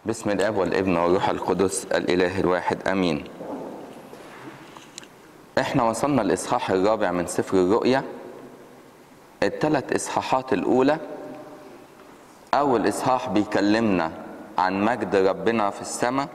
بسم الاب والابن والروح القدس الاله الواحد امين احنا وصلنا الاصحاح الرابع من سفر الرؤيا الثلاث اصحاحات الاولى اول اصحاح بيكلمنا عن مجد ربنا في السماء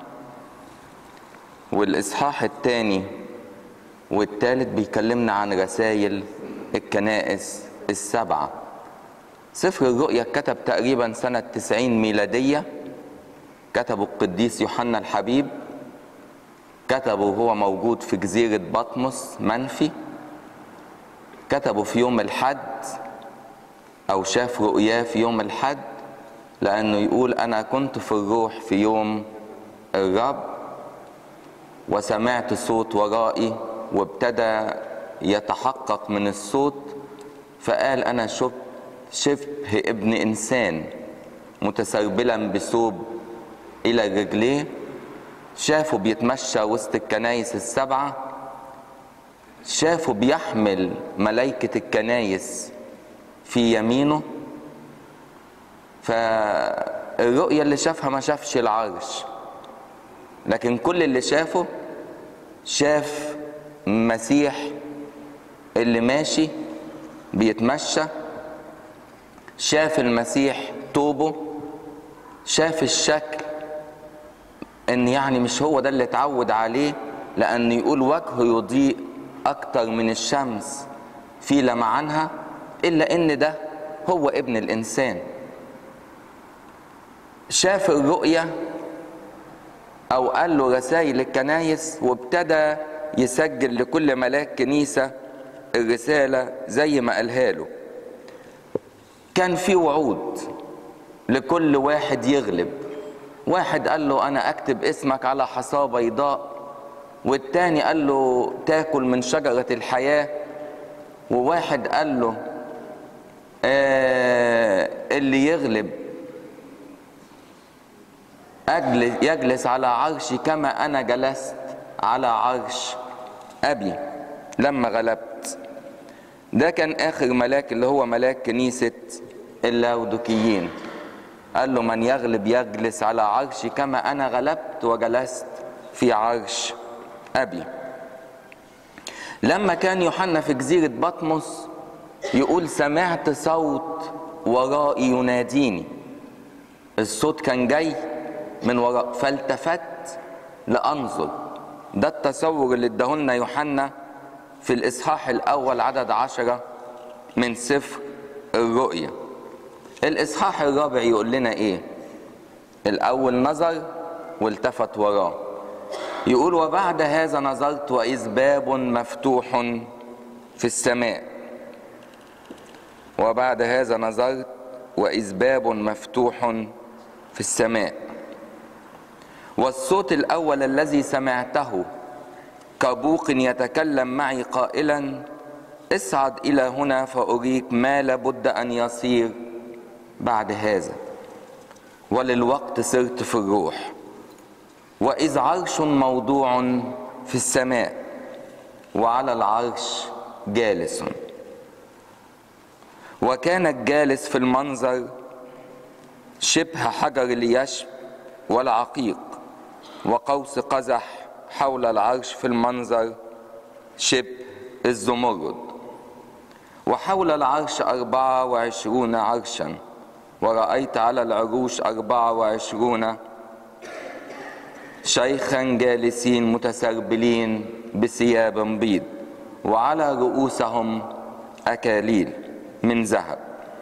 والاصحاح الثاني والثالث بيكلمنا عن رسائل الكنائس السبعه سفر الرؤيا كتب تقريبا سنه 90 ميلاديه كتبه القديس يوحنا الحبيب كتبه وهو موجود في جزيرة بطمس منفي كتبه في يوم الحد أو شاف رؤياه في يوم الحد لأنه يقول أنا كنت في الروح في يوم الرب وسمعت صوت ورائي وابتدى يتحقق من الصوت فقال أنا شفت شبه ابن إنسان متسربلا بثوب إلى رجليه شافه بيتمشى وسط الكنايس السبعة شافه بيحمل ملائكة الكنايس في يمينه فالرؤية اللي شافها ما شافش العرش لكن كل اللي شافه شاف مسيح اللي ماشي بيتمشى شاف المسيح توبه شاف الشكل ان يعني مش هو ده اللي اتعود عليه لان يقول وجهه يضيء اكتر من الشمس في لمعانها الا ان ده هو ابن الانسان شاف الرؤية او قال له رسائل الكنايس وابتدى يسجل لكل ملاك كنيسة الرسالة زي ما قالها له كان في وعود لكل واحد يغلب واحد قال له انا اكتب اسمك على حصاه بيضاء والتاني قال له تاكل من شجرة الحياة وواحد قال له آه اللي يغلب أجلس يجلس على عرشي كما أنا جلست على عرش أبي لما غلبت ده كان آخر ملاك اللي هو ملاك كنيسة اللاودوكيين قال له من يغلب يجلس على عرشي كما انا غلبت وجلست في عرش ابي لما كان يوحنا في جزيره بطمس يقول سمعت صوت ورائي يناديني الصوت كان جاي من وراء فالتفت لانظر ده التصور اللي اداهولنا يوحنا في الاصحاح الاول عدد عشرة من سفر الرؤيا الاصحاح الرابع يقول لنا ايه الاول نظر والتفت وراه يقول وبعد هذا نظرت واذ باب مفتوح في السماء وبعد هذا نظرت واذ باب مفتوح في السماء والصوت الاول الذي سمعته كبوق يتكلم معي قائلا اصعد الى هنا فاريك ما لابد ان يصير بعد هذا وللوقت سرت في الروح واذ عرش موضوع في السماء وعلى العرش جالس وكان الجالس في المنظر شبه حجر اليشب والعقيق وقوس قزح حول العرش في المنظر شبه الزمرد وحول العرش أربعة وعشرون عرشاً ورأيت على العروش أربعة وعشرون شيخا جالسين متسربلين بثياب بيض وعلى رؤوسهم أكاليل من ذهب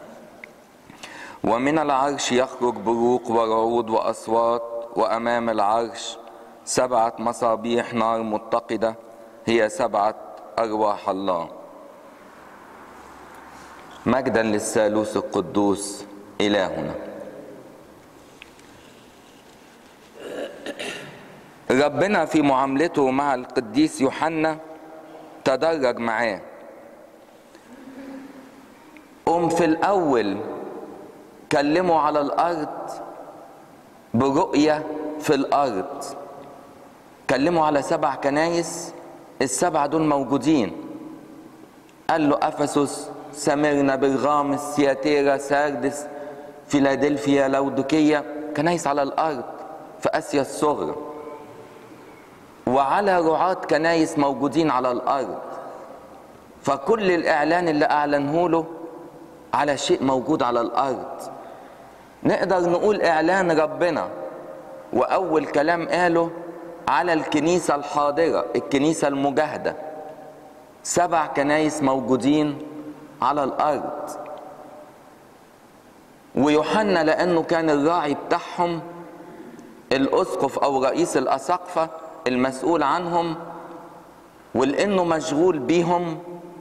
ومن العرش يخرج بروق ورعود وأصوات وأمام العرش سبعة مصابيح نار متقدة هي سبعة أرواح الله مجدا للثالوث القدوس إلهنا ربنا في معاملته مع القديس يوحنا تدرج معاه قم في الأول كلموا على الأرض برؤية في الأرض كلموا على سبع كنايس السبعة دول موجودين قال له أفسس سمرنا برغام سياتيرا ساردس فيلادلفيا لودوكية كنايس على الأرض في اسيا الصغرى وعلى رعاة كنايس موجودين على الارض فكل الاعلان اللي اعلنه له على شيء موجود على الارض نقدر نقول اعلان ربنا واول كلام قاله على الكنيسه الحاضره الكنيسه المجاهده سبع كنايس موجودين على الارض ويوحنا لانه كان الراعي بتاعهم الاسقف او رئيس الاساقفه المسؤول عنهم ولانه مشغول بيهم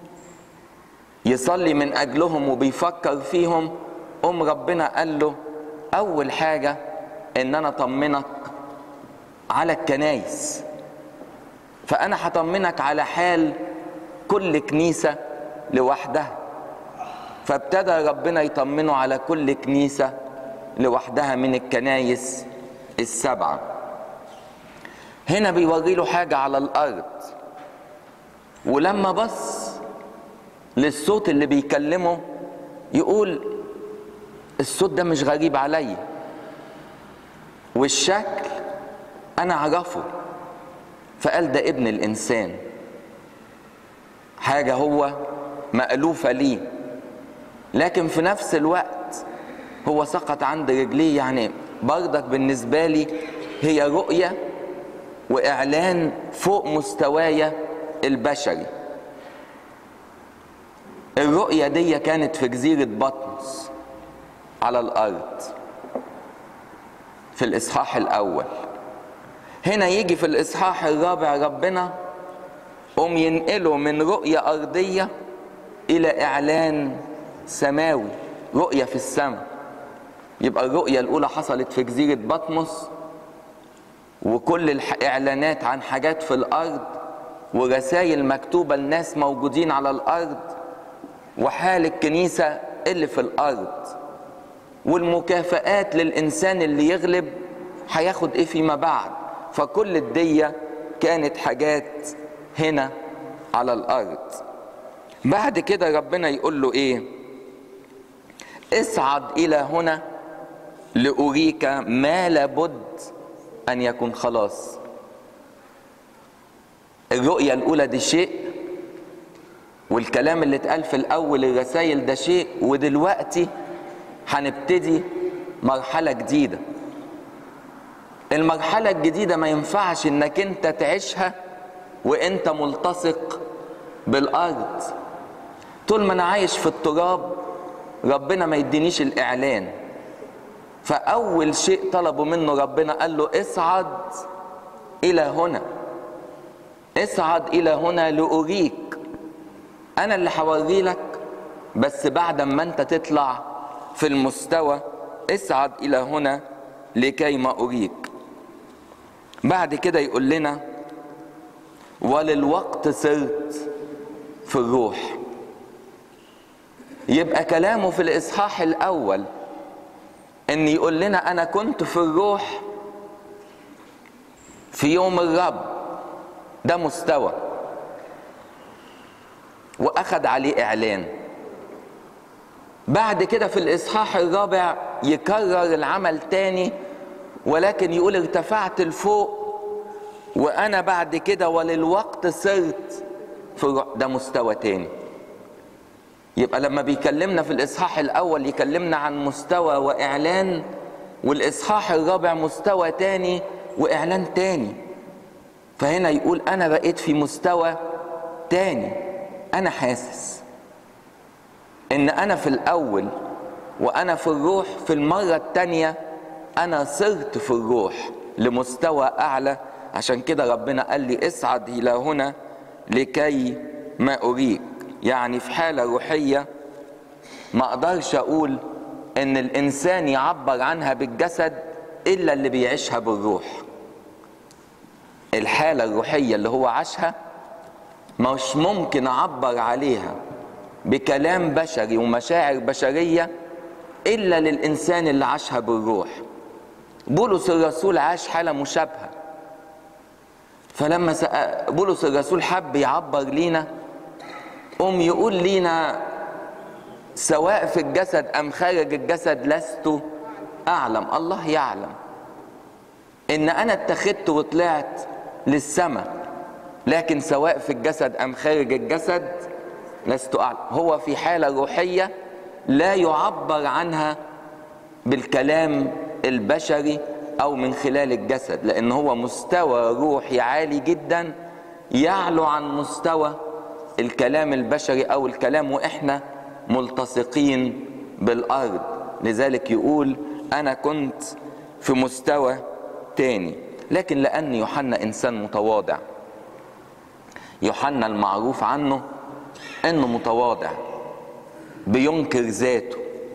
يصلي من اجلهم وبيفكر فيهم ام ربنا قال له اول حاجه ان انا اطمنك على الكنايس فانا هطمنك على حال كل كنيسه لوحدها فابتدى ربنا يطمنه على كل كنيسه لوحدها من الكنايس السبعه هنا بيوري له حاجه على الارض ولما بص للصوت اللي بيكلمه يقول الصوت ده مش غريب عليا والشكل انا اعرفه فقال ده ابن الانسان حاجه هو مألوفه ليه لكن في نفس الوقت هو سقط عند رجليه يعني برضك بالنسبه لي هي رؤيه واعلان فوق مستواي البشري الرؤيه دي كانت في جزيره بطمس على الارض في الاصحاح الاول هنا يجي في الاصحاح الرابع ربنا قوم ينقله من رؤيه ارضيه الى اعلان سماوي رؤيه في السماء يبقى الرؤيه الاولى حصلت في جزيره بطمس وكل الاعلانات عن حاجات في الارض ورسائل مكتوبه لناس موجودين على الارض وحال الكنيسه اللي في الارض والمكافآت للإنسان اللي يغلب هياخد إيه فيما بعد فكل الدية كانت حاجات هنا على الأرض بعد كده ربنا يقول له إيه اصعد إلى هنا لأريك ما لابد أن يكون خلاص الرؤية الأولى دي شيء والكلام اللي اتقال في الأول الرسائل ده شيء ودلوقتي هنبتدي مرحلة جديدة المرحلة الجديدة ما ينفعش انك انت تعيشها وانت ملتصق بالارض طول ما انا عايش في التراب ربنا ما يدينيش الاعلان فاول شيء طلبوا منه ربنا قال له اصعد الى هنا اصعد الى هنا لاريك انا اللي هوري لك بس بعد ما انت تطلع في المستوى اصعد الى هنا لكي ما اريك بعد كده يقول لنا وللوقت صرت في الروح يبقى كلامه في الاصحاح الاول ان يقول لنا انا كنت في الروح في يوم الرب ده مستوى واخد عليه اعلان بعد كده في الاصحاح الرابع يكرر العمل تاني ولكن يقول ارتفعت لفوق وانا بعد كده وللوقت صرت في ده مستوى تاني يبقى لما بيكلمنا في الاصحاح الاول يكلمنا عن مستوى واعلان والاصحاح الرابع مستوى تاني واعلان تاني فهنا يقول انا بقيت في مستوى تاني انا حاسس ان انا في الاول وانا في الروح في المره التانيه انا صرت في الروح لمستوى اعلى عشان كده ربنا قال لي اصعد الى هنا لكي ما اريك يعني في حاله روحيه ما اقدرش اقول ان الانسان يعبر عنها بالجسد الا اللي بيعيشها بالروح الحاله الروحيه اللي هو عاشها مش ممكن اعبر عليها بكلام بشري ومشاعر بشريه الا للانسان اللي عاشها بالروح بولس الرسول عاش حاله مشابهه فلما بولس الرسول حب يعبر لينا قوم يقول لينا سواء في الجسد ام خارج الجسد لست اعلم الله يعلم ان انا اتخذت وطلعت للسماء لكن سواء في الجسد ام خارج الجسد لست اعلم هو في حاله روحيه لا يعبر عنها بالكلام البشري او من خلال الجسد لان هو مستوى روحي عالي جدا يعلو عن مستوى الكلام البشري او الكلام واحنا ملتصقين بالارض لذلك يقول انا كنت في مستوى تاني لكن لان يوحنا انسان متواضع يوحنا المعروف عنه انه متواضع بينكر ذاته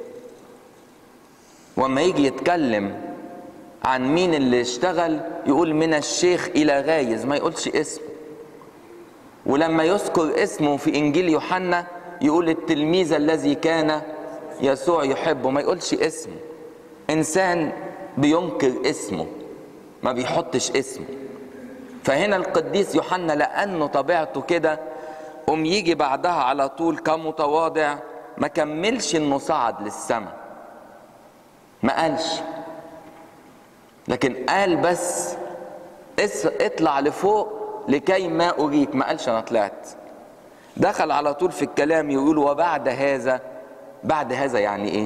وما يجي يتكلم عن مين اللي اشتغل يقول من الشيخ الى غايز ما يقولش اسمه ولما يذكر اسمه في انجيل يوحنا يقول التلميذ الذي كان يسوع يحبه ما يقولش اسمه انسان بينكر اسمه ما بيحطش اسمه فهنا القديس يوحنا لانه طبيعته كده قوم يجي بعدها على طول كمتواضع ما كملش انه صعد للسماء ما قالش لكن قال بس اطلع لفوق لكي ما اريك ما قالش انا طلعت دخل على طول في الكلام يقول وبعد هذا بعد هذا يعني ايه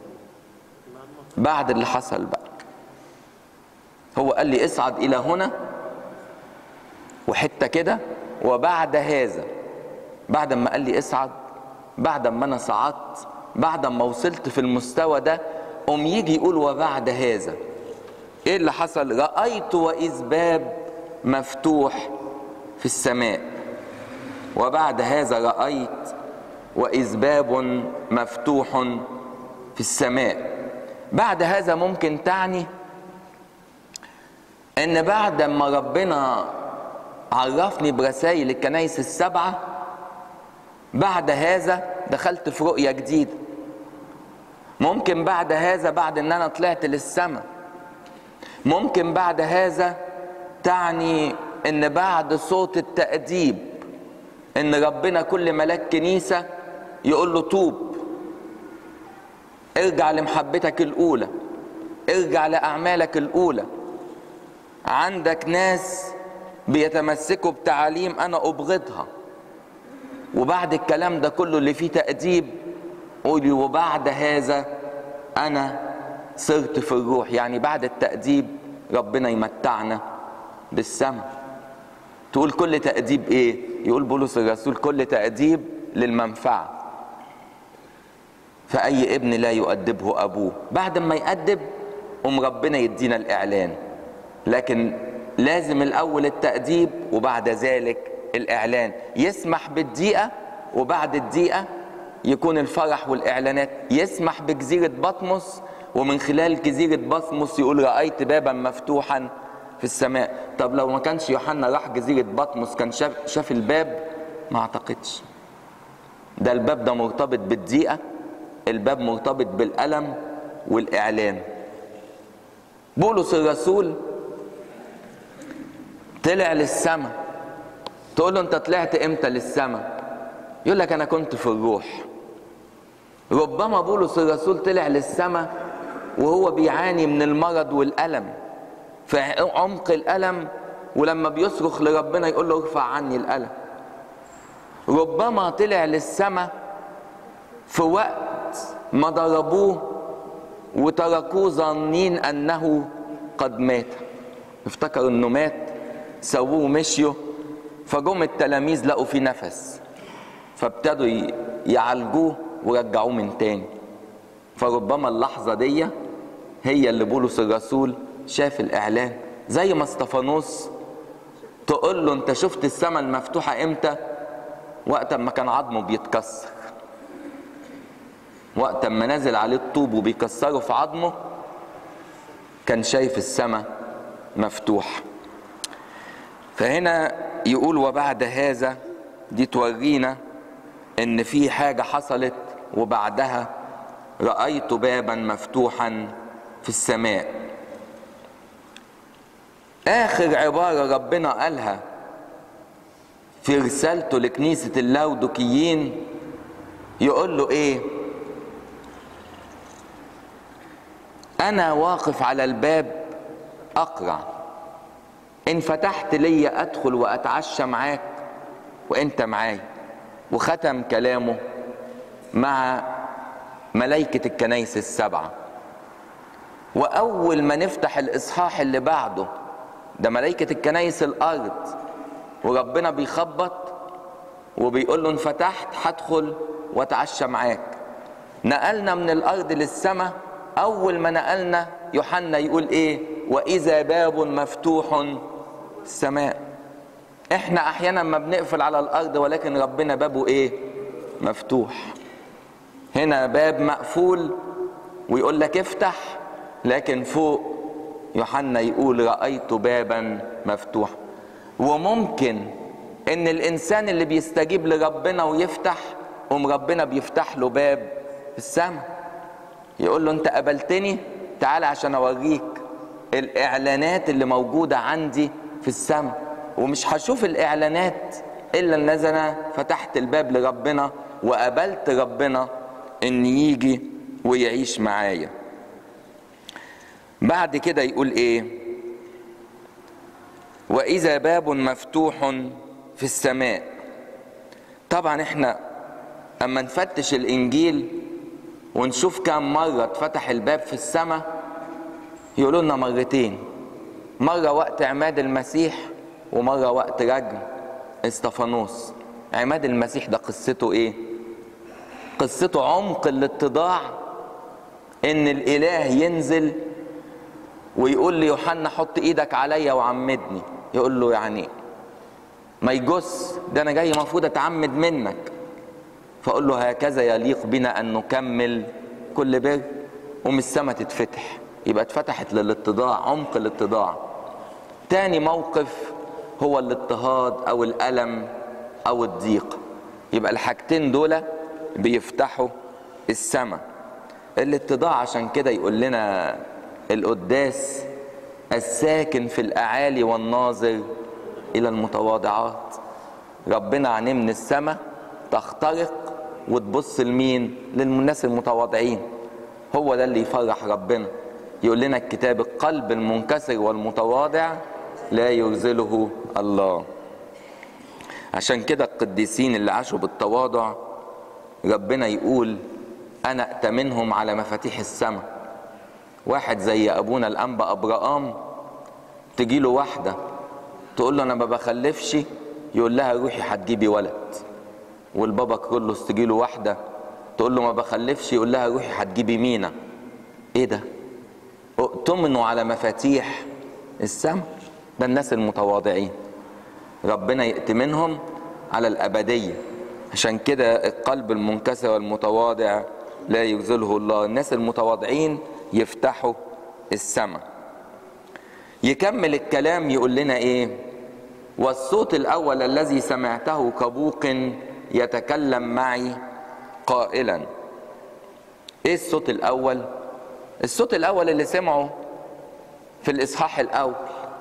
بعد اللي حصل بقى هو قال لي اصعد الى هنا وحته كده وبعد هذا بعد ما قال لي اصعد بعد ما انا صعدت بعد ما وصلت في المستوى ده قوم يجي يقول وبعد هذا ايه اللي حصل رايت واذ باب مفتوح في السماء وبعد هذا رايت واذ باب مفتوح في السماء بعد هذا ممكن تعني ان بعد ما ربنا عرفني برسائل الكنائس السبعه بعد هذا دخلت في رؤيه جديده ممكن بعد هذا بعد ان انا طلعت للسماء ممكن بعد هذا تعني ان بعد صوت التأديب ان ربنا كل ملاك كنيسة يقول له توب ارجع لمحبتك الاولى ارجع لاعمالك الاولى عندك ناس بيتمسكوا بتعاليم انا ابغضها وبعد الكلام ده كله اللي فيه تأديب قولي وبعد هذا انا صرت في الروح يعني بعد التأديب ربنا يمتعنا بالسماء تقول كل تأديب ايه يقول بولس الرسول كل تأديب للمنفعة فأي ابن لا يؤدبه أبوه بعد ما يأدب قوم ربنا يدينا الإعلان لكن لازم الأول التأديب وبعد ذلك الإعلان يسمح بالدقيقة وبعد الدقيقة يكون الفرح والإعلانات يسمح بجزيرة بطمس ومن خلال جزيرة بطمس يقول رأيت بابا مفتوحا في السماء طب لو ما كانش يوحنا راح جزيرة بطمس كان شاف, شاف الباب ما اعتقدش ده الباب ده مرتبط بالضيقة الباب مرتبط بالألم والإعلان بولس الرسول طلع للسماء تقول له انت طلعت امتى للسماء يقول لك انا كنت في الروح ربما بولس الرسول طلع للسماء وهو بيعاني من المرض والألم في عمق الألم ولما بيصرخ لربنا يقول له ارفع عني الألم ربما طلع للسماء في وقت ما ضربوه وتركوه ظانين أنه قد مات افتكروا انه مات سووه ومشيوا فجم التلاميذ لقوا فيه نفس فابتدوا يعالجوه ورجعوه من تاني فربما اللحظة دي هي اللي بولس الرسول شاف الإعلان زي ما استفانوس تقول له أنت شفت السماء المفتوحة إمتى؟ وقت ما كان عظمه بيتكسر وقت ما نزل عليه الطوب وبيكسره في عظمه كان شايف السماء مفتوح فهنا يقول وبعد هذا دي تورينا ان في حاجه حصلت وبعدها رايت بابا مفتوحا في السماء اخر عباره ربنا قالها في رسالته لكنيسه اللاودوكيين يقول له ايه انا واقف على الباب اقرع ان فتحت لي ادخل واتعشى معاك وانت معايا وختم كلامه مع ملائكة الكنايس السبعة وأول ما نفتح الإصحاح اللي بعده ده ملائكة الكنايس الأرض وربنا بيخبط وبيقول له انفتحت هدخل واتعشى معاك نقلنا من الأرض للسماء أول ما نقلنا يوحنا يقول إيه وإذا باب مفتوح السماء احنا احيانا ما بنقفل على الارض ولكن ربنا بابه ايه مفتوح هنا باب مقفول ويقول لك افتح لكن فوق يوحنا يقول رايت بابا مفتوح وممكن ان الانسان اللي بيستجيب لربنا ويفتح قوم ربنا بيفتح له باب في السماء يقول له انت قبلتني تعال عشان اوريك الاعلانات اللي موجوده عندي في السماء ومش هشوف الاعلانات الا ان انا فتحت الباب لربنا وقبلت ربنا ان يجي ويعيش معايا بعد كده يقول ايه واذا باب مفتوح في السماء طبعا احنا اما نفتش الانجيل ونشوف كم مره اتفتح الباب في السماء يقولوا لنا مرتين مره وقت عماد المسيح ومرة وقت رجم استفانوس عماد المسيح ده قصته ايه قصته عمق الاتضاع ان الاله ينزل ويقول ليوحنا حط ايدك عليا وعمدني يقول له يعني ما يجس ده انا جاي المفروض اتعمد منك فاقول له هكذا يليق بنا ان نكمل كل بر ومن السما تتفتح يبقى اتفتحت للاتضاع عمق الاتضاع تاني موقف هو الاضطهاد او الالم او الضيق يبقى الحاجتين دول بيفتحوا السماء الاتضاع عشان كده يقول لنا القداس الساكن في الاعالي والناظر الى المتواضعات ربنا عينيه من السماء تخترق وتبص لمين للناس المتواضعين هو ده اللي يفرح ربنا يقول لنا الكتاب القلب المنكسر والمتواضع لا يرزله الله عشان كده القديسين اللي عاشوا بالتواضع ربنا يقول انا ائتمنهم على مفاتيح السماء واحد زي ابونا الانبا ابراام تجي له واحده تقول له انا ما بخلفش يقول لها روحي هتجيبي ولد والبابا كرولوس تجي له واحده تقول له ما بخلفش يقول لها روحي هتجيبي مينا ايه ده اؤتمنوا على مفاتيح السماء ده الناس المتواضعين ربنا يأتمنهم على الأبدية عشان كده القلب المنكسر والمتواضع لا يخذله الله الناس المتواضعين يفتحوا السماء يكمل الكلام يقول لنا ايه والصوت الاول الذي سمعته كبوق يتكلم معي قائلا ايه الصوت الاول الصوت الاول اللي سمعه في الاصحاح الاول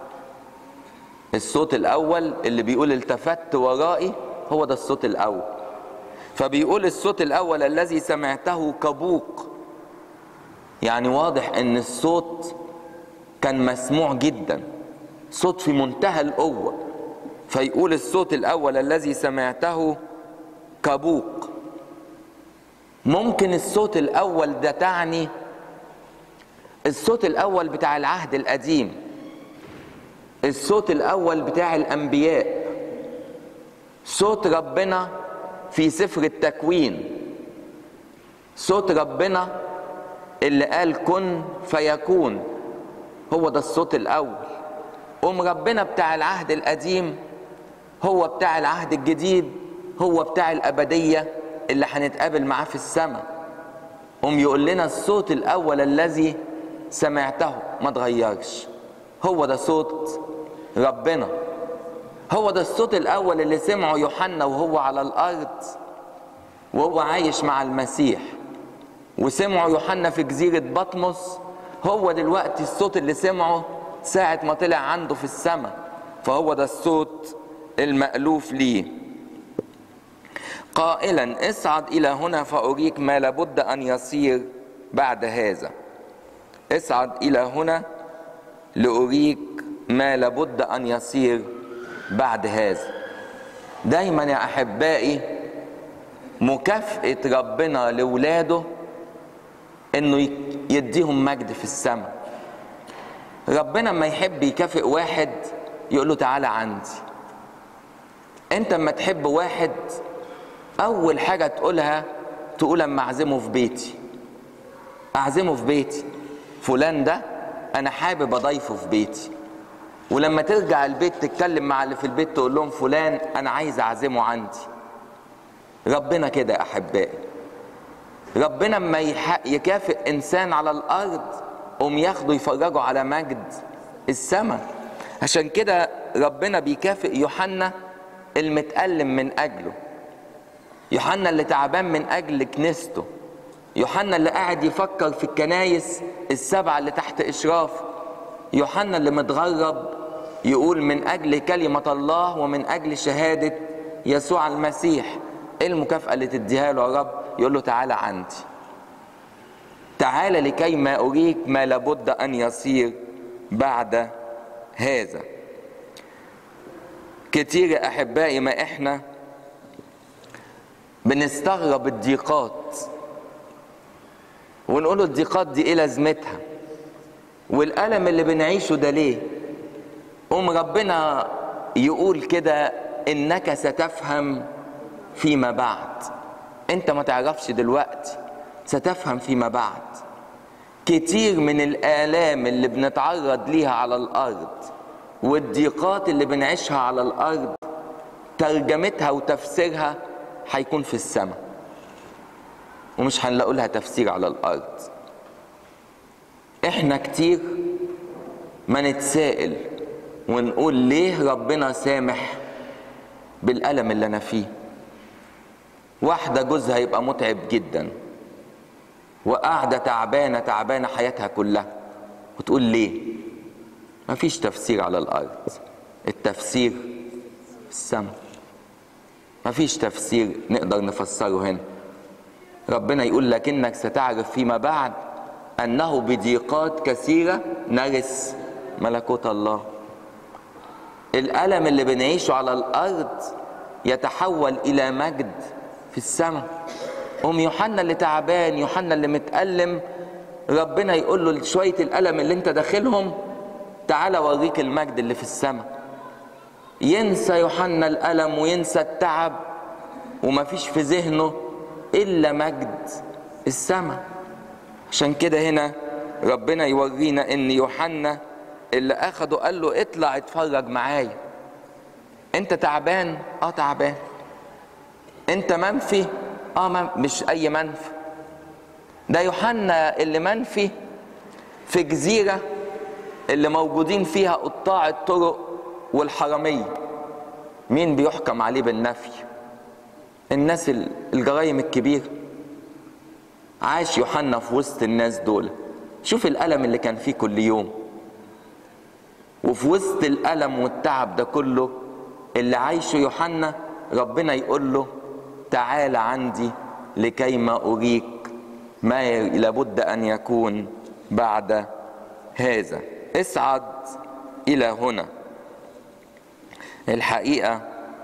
الصوت الاول اللي بيقول التفت ورائي هو ده الصوت الاول فبيقول الصوت الاول الذي سمعته كبوق يعني واضح ان الصوت كان مسموع جدا صوت في منتهى القوه فيقول الصوت الاول الذي سمعته كبوق ممكن الصوت الاول ده تعني الصوت الاول بتاع العهد القديم الصوت الاول بتاع الانبياء صوت ربنا في سفر التكوين صوت ربنا اللي قال كن فيكون هو ده الصوت الاول ام ربنا بتاع العهد القديم هو بتاع العهد الجديد هو بتاع الابديه اللي هنتقابل معاه في السماء قوم يقول لنا الصوت الاول الذي سمعته ما تغيرش هو ده صوت ربنا هو ده الصوت الاول اللي سمعه يوحنا وهو على الارض وهو عايش مع المسيح وسمعه يوحنا في جزيره بطمس هو دلوقتي الصوت اللي سمعه ساعة ما طلع عنده في السماء فهو ده الصوت المألوف ليه قائلا اصعد إلى هنا فأريك ما لابد أن يصير بعد هذا اصعد إلى هنا لأريك ما لابد أن يصير بعد هذا دايما يا أحبائي مكافأة ربنا لولاده إنه يديهم مجد في السماء ربنا ما يحب يكافئ واحد يقول له تعالى عندي انت اما تحب واحد اول حاجه تقولها تقول اما اعزمه في بيتي اعزمه في بيتي فلان ده انا حابب اضيفه في بيتي ولما ترجع البيت تتكلم مع اللي في البيت تقول لهم فلان انا عايز اعزمه عندي ربنا كده يا احبائي ربنا اما يكافئ انسان على الارض قوم ياخده يفرجه على مجد السماء عشان كده ربنا بيكافئ يوحنا المتألم من أجله يوحنا اللي تعبان من أجل كنيسته يوحنا اللي قاعد يفكر في الكنايس السبعة اللي تحت إشرافه يوحنا اللي متغرب يقول من أجل كلمة الله ومن أجل شهادة يسوع المسيح إيه المكافأة اللي تديها له يا رب يقول له تعالى عندي تعالى لكي ما أريك ما لابد أن يصير بعد هذا كتير يا احبائي ما احنا بنستغرب الضيقات ونقول الضيقات دي ايه لازمتها والالم اللي بنعيشه ده ليه قوم ربنا يقول كده انك ستفهم فيما بعد انت ما تعرفش دلوقتي ستفهم فيما بعد كتير من الالام اللي بنتعرض ليها على الارض والضيقات اللي بنعيشها على الارض ترجمتها وتفسيرها هيكون في السماء ومش هنلاقوا لها تفسير على الارض احنا كتير ما نتسائل ونقول ليه ربنا سامح بالالم اللي انا فيه واحده جوزها يبقى متعب جدا وقاعده تعبانه تعبانه حياتها كلها وتقول ليه مفيش تفسير على الارض التفسير في السماء مفيش تفسير نقدر نفسره هنا ربنا يقول لكنك ستعرف فيما بعد انه بضيقات كثيره نرث ملكوت الله الالم اللي بنعيشه على الارض يتحول الى مجد في السماء ام يوحنا اللي تعبان يوحنا اللي متالم ربنا يقول له شويه الالم اللي انت داخلهم تعالى اوريك المجد اللي في السماء ينسى يوحنا الالم وينسى التعب ومفيش في ذهنه الا مجد السماء عشان كده هنا ربنا يورينا ان يوحنا اللي اخده قال له اطلع اتفرج معايا انت تعبان اه تعبان انت منفي اه من... مش اي منفي ده يوحنا اللي منفي في جزيره اللي موجودين فيها قطاع الطرق والحراميه مين بيحكم عليه بالنفي الناس الجرايم الكبيره عاش يوحنا في وسط الناس دول شوف الالم اللي كان فيه كل يوم وفي وسط الالم والتعب ده كله اللي عايشه يوحنا ربنا يقول له تعال عندي لكي ما اريك ما لابد ان يكون بعد هذا اصعد الى هنا الحقيقه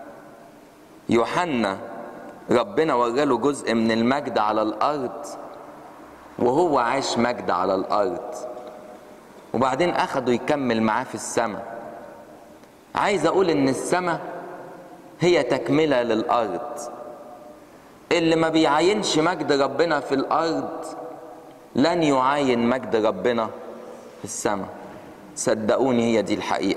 يوحنا ربنا وراله جزء من المجد على الارض وهو عاش مجد على الارض وبعدين اخده يكمل معاه في السماء عايز اقول ان السماء هي تكمله للارض اللي ما بيعاينش مجد ربنا في الارض لن يعاين مجد ربنا في السماء صدقوني هي دي الحقيقه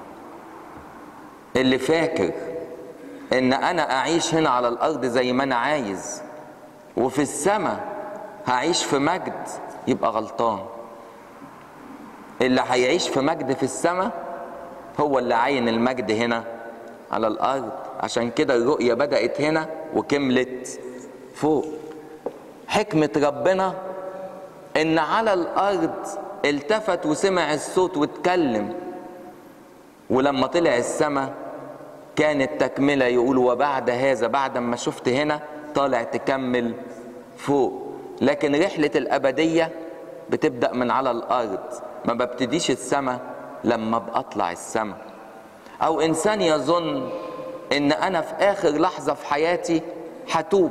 اللي فاكر ان انا اعيش هنا على الارض زي ما انا عايز وفي السماء هعيش في مجد يبقى غلطان اللي هيعيش في مجد في السماء هو اللي عاين المجد هنا على الارض عشان كده الرؤية بدأت هنا وكملت فوق حكمة ربنا ان على الارض التفت وسمع الصوت واتكلم ولما طلع السماء كانت تكملة يقول وبعد هذا بعد ما شفت هنا طالع تكمل فوق لكن رحلة الأبدية بتبدأ من على الأرض ما ببتديش السماء لما ابقى اطلع السماء او انسان يظن ان انا في اخر لحظه في حياتي هتوب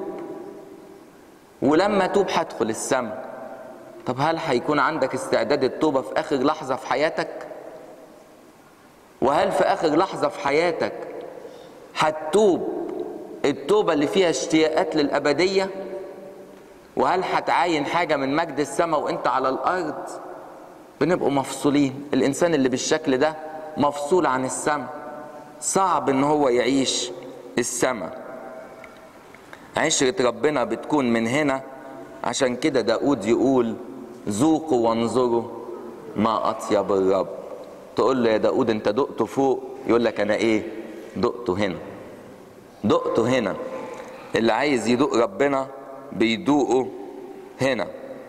ولما اتوب هدخل السماء طب هل هيكون عندك استعداد التوبه في اخر لحظه في حياتك وهل في اخر لحظه في حياتك هتتوب التوبه اللي فيها اشتياقات للابديه وهل هتعاين حاجه من مجد السماء وانت على الارض بنبقوا مفصولين الانسان اللي بالشكل ده مفصول عن السماء صعب ان هو يعيش السماء عشرة ربنا بتكون من هنا عشان كده داود يقول ذوقوا وانظروا ما اطيب الرب تقول له يا داود انت دقته فوق يقول لك انا ايه دقته هنا دقته هنا اللي عايز يدوق ربنا بيدوقه هنا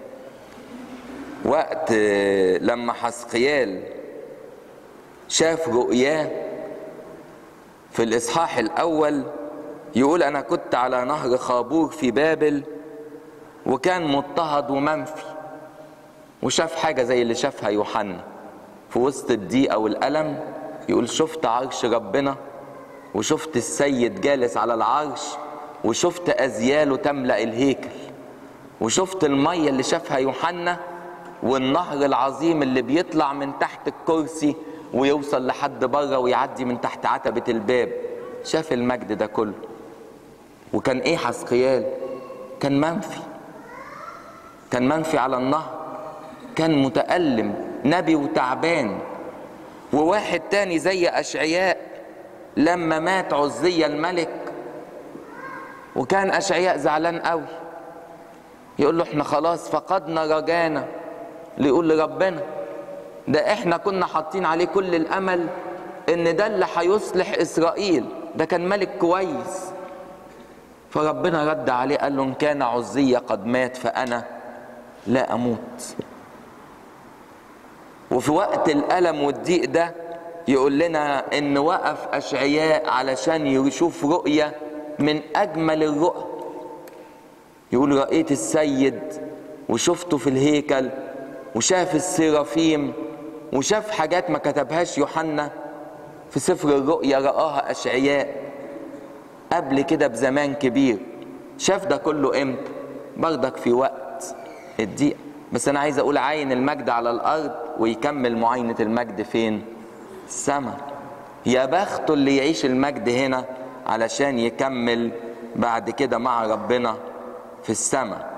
وقت لما حسقيال شاف رؤياه في الاصحاح الاول يقول انا كنت على نهر خابور في بابل وكان مضطهد ومنفي وشاف حاجه زي اللي شافها يوحنا في وسط الضيقه والالم يقول شفت عرش ربنا وشفت السيد جالس على العرش وشفت ازياله تملا الهيكل وشفت الميه اللي شافها يوحنا والنهر العظيم اللي بيطلع من تحت الكرسي ويوصل لحد بره ويعدي من تحت عتبه الباب شاف المجد ده كله وكان ايه حسقيال كان منفي كان منفي على النهر كان متألم نبي وتعبان وواحد تاني زي أشعياء لما مات عزية الملك وكان أشعياء زعلان قوي يقول له احنا خلاص فقدنا رجانا ليقول لربنا ده احنا كنا حاطين عليه كل الامل ان ده اللي هيصلح اسرائيل ده كان ملك كويس فربنا رد عليه قال له ان كان عزية قد مات فانا لا اموت وفي وقت الالم والضيق ده يقول لنا ان وقف اشعياء علشان يشوف رؤية من اجمل الرؤى يقول رأيت السيد وشفته في الهيكل وشاف السرافيم وشاف حاجات ما كتبهاش يوحنا في سفر الرؤيا رآها أشعياء قبل كده بزمان كبير شاف ده كله امتى برضك في وقت الضيق بس انا عايز اقول عاين المجد على الارض ويكمل معاينة المجد فين السماء يا بخته اللي يعيش المجد هنا علشان يكمل بعد كده مع ربنا في السماء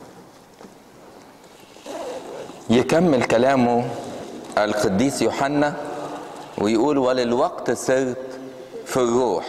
يكمل كلامه القديس يوحنا ويقول وللوقت صرت في الروح